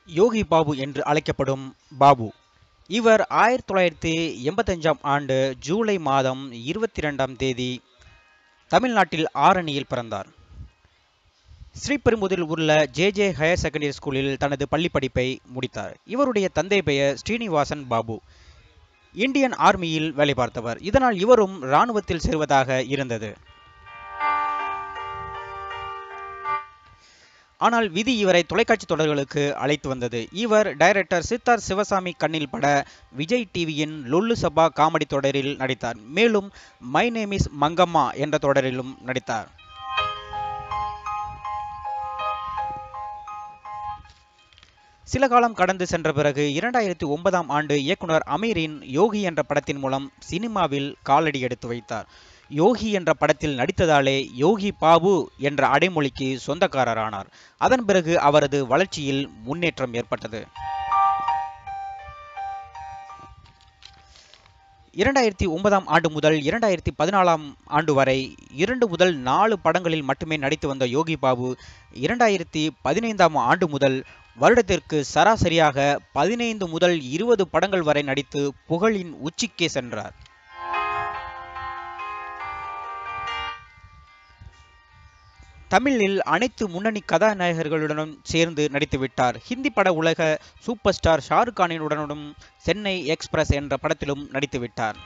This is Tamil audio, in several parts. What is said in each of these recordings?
யோகி பாபு என்று அழைக்கப்படும் பாபு இவர் ஆயிரத்தி தொள்ளாயிரத்தி எண்பத்தஞ்சாம் ஆண்டு ஜூலை மாதம் இருபத்தி ரெண்டாம் தேதி தமிழ்நாட்டில் ஆரணியில் பிறந்தார் ஸ்ரீபெரும்புதூரில் உள்ள ஜே ஜே ஹையர் செகண்டரி ஸ்கூலில் தனது பள்ளி படிப்பை முடித்தார் இவருடைய தந்தை பெயர் ஸ்ரீனிவாசன் பாபு இந்தியன் ஆர்மியில் வேலை பார்த்தவர் இதனால் இவரும் இராணுவத்தில் சேர்வதாக இருந்தது ஆனால் விதி இவரை தொலைக்காட்சி தொடர்களுக்கு அழைத்து வந்தது இவர் டைரக்டர் சித்தார் சிவசாமி கண்ணில் பட விஜய் டிவியின் லொல்லு சபா காமெடி தொடரில் நடித்தார் மேலும் மை நேம் இஸ் மங்கம்மா என்ற தொடரிலும் நடித்தார் சில காலம் கடந்து சென்ற பிறகு இரண்டாயிரத்தி ஒன்பதாம் ஆண்டு இயக்குனர் அமீரின் யோகி என்ற படத்தின் மூலம் சினிமாவில் காலடி எடுத்து வைத்தார் யோகி என்ற படத்தில் நடித்ததாலே யோகி பாபு என்ற அடைமொழிக்கு சொந்தக்காரரானார் அதன் பிறகு அவரது வளர்ச்சியில் முன்னேற்றம் ஏற்பட்டது இரண்டாயிரத்தி ஒன்பதாம் ஆண்டு முதல் இரண்டாயிரத்தி பதினாலாம் ஆண்டு வரை இரண்டு முதல் நாலு படங்களில் மட்டுமே நடித்து வந்த யோகி பாபு இரண்டாயிரத்தி பதினைந்தாம் ஆண்டு முதல் வருடத்திற்கு சராசரியாக பதினைந்து முதல் இருபது படங்கள் வரை நடித்து புகழின் உச்சிக்கே சென்றார் தமிழில் அனைத்து முன்னணி கதாநாயகர்களுடனும் சேர்ந்து நடித்துவிட்டார் ஹிந்தி பட உலக சூப்பர் ஸ்டார் ஷாருக் கானினுடனும் சென்னை எக்ஸ்பிரஸ் என்ற படத்திலும் நடித்துவிட்டார்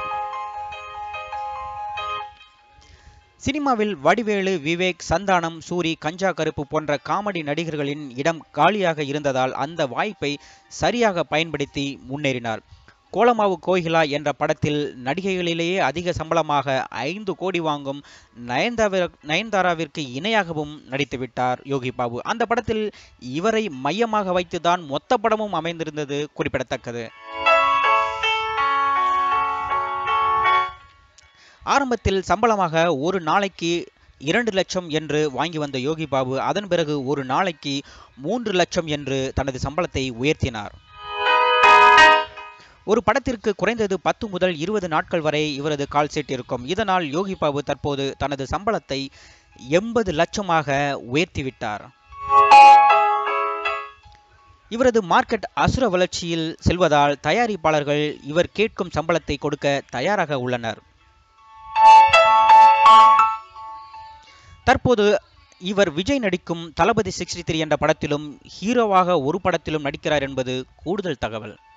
சினிமாவில் வடிவேலு விவேக் சந்தானம் சூரி கஞ்சா கருப்பு போன்ற காமெடி நடிகர்களின் இடம் காலியாக இருந்ததால் அந்த வாய்ப்பை சரியாக பயன்படுத்தி முன்னேறினார் கோலமாவு கோகிலா என்ற படத்தில் நடிகைகளிலேயே அதிக சம்பளமாக ஐந்து கோடி வாங்கும் நயன்தாரா நயன்தாராவிற்கு இணையாகவும் நடித்துவிட்டார் யோகி பாபு அந்த படத்தில் இவரை மையமாக வைத்துதான் மொத்த படமும் அமைந்திருந்தது குறிப்பிடத்தக்கது ஆரம்பத்தில் சம்பளமாக ஒரு நாளைக்கு இரண்டு லட்சம் என்று வாங்கி வந்த யோகி பாபு அதன் பிறகு ஒரு நாளைக்கு மூன்று லட்சம் என்று தனது சம்பளத்தை உயர்த்தினார் ஒரு படத்திற்கு குறைந்தது பத்து முதல் இருபது நாட்கள் வரை இவரது கால் செட் இருக்கும் இதனால் யோகி பாபு தற்போது தனது சம்பளத்தை எண்பது லட்சமாக உயர்த்திவிட்டார் இவரது மார்க்கெட் அசுர வளர்ச்சியில் செல்வதால் தயாரிப்பாளர்கள் இவர் கேட்கும் சம்பளத்தை கொடுக்க தயாராக உள்ளனர் தற்போது இவர் விஜய் நடிக்கும் தளபதி சிக்ஸ்டி த்ரீ என்ற படத்திலும் ஹீரோவாக ஒரு படத்திலும் நடிக்கிறார் என்பது கூடுதல் தகவல்